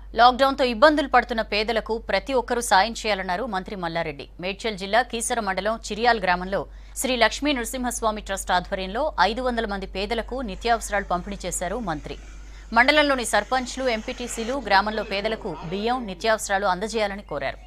లాక్డౌన్తో ఇబ్బందులు పడుతున్న పేదలకు ప్రతి ఒక్కరూ సాయం చేయాలన్నారు మంత్రి మల్లారెడ్డి మేడ్చల్ జిల్లా కీసర మండలం చిరియాల్ గ్రామంలో శ్రీ లక్ష్మీ నరసింహస్వామి ట్రస్ట్ ఆధ్వర్యంలో ఐదు వందల మంది పేదలకు నిత్యావసరాలు పంపిణీ చేశారు మంత్రి మండలంలోని సర్పంచ్లు ఎంపీటీసీలు గ్రామంలో పేదలకు బియ్యం నిత్యావసరాలు అందజేయాలని కోరారు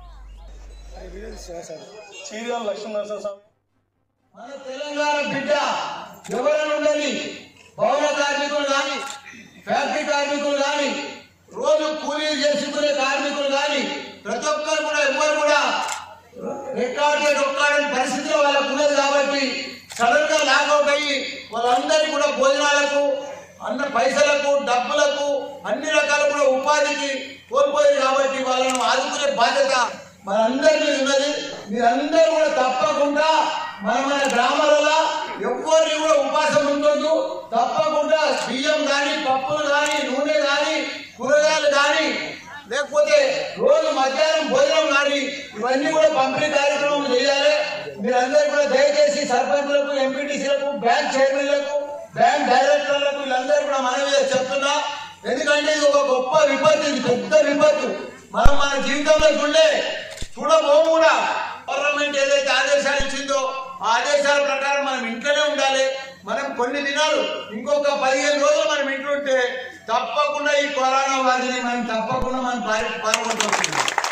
చీరియాల లక్ష్మీనరసింహ స్వామి మన తెలంగాణ బిడ్డ ఎవరైనా ఉండని భవన కార్మికులు కానీ ఫ్యాక్టరీ కార్మికులు కానీ రోజు కూలీలు చేసుకునే కార్మికులు కానీ ప్రతి ఒక్కరు కూడా ఎవరు కూడా రెక్కాడితే రొక్కాడని పరిస్థితిలో వాళ్ళకు ఉన్నది కాబట్టి సడన్ గా లాకౌట్ అయ్యి వాళ్ళందరికీ కూడా భోజనాలకు అన్న పైసలకు డబ్బులకు అన్ని రకాల కూడా ఉపాధికి కోల్పోయారు కాబట్టి వాళ్ళను ఆదుకునే బాధ్యత మనందరి మీద ఉన్నది మీరందరూ కూడా తప్పకుండా మన మన గ్రామాలలో ఎవరిని కూడా ఉపాసం ఉండొద్దు తప్పకుండా బియ్యం కానీ పప్పులు కానీ నూనె కానీ కూరగాయలు కానీ లేకపోతే రోజు మధ్యాహ్నం భోజనం కానీ ఇవన్నీ కూడా పంపిణీ కార్యక్రమం చేయాలి మీరందరూ కూడా దయచేసి సర్పంచులకు ఎంపీటీసీలకు బ్యాంక్ చైర్మన్లకు బ్యాంక్ డైరెక్టర్లకు వీళ్ళందరూ కూడా మనమే చెప్తున్నా ఎందుకంటే ఇది ఒక గొప్ప విపత్తు ఇది పెద్ద విపత్తు మనం మన జీవితంలో చూడలే చూడబోము కూడా గవర్నమెంట్ ఏదైతే ఆదేశాలు ఇచ్చిందో ఆ ఆదేశాల ప్రకారం మనం ఇంట్లోనే ఉండాలి మనం కొన్ని దినాలు ఇంకొక పదిహేను రోజులు మనం ఇంట్లో ఉంటే తప్పకుండా ఈ కరోనా వ్యాధిని మనం తప్పకుండా మనం పారి పాల్గొంటుంది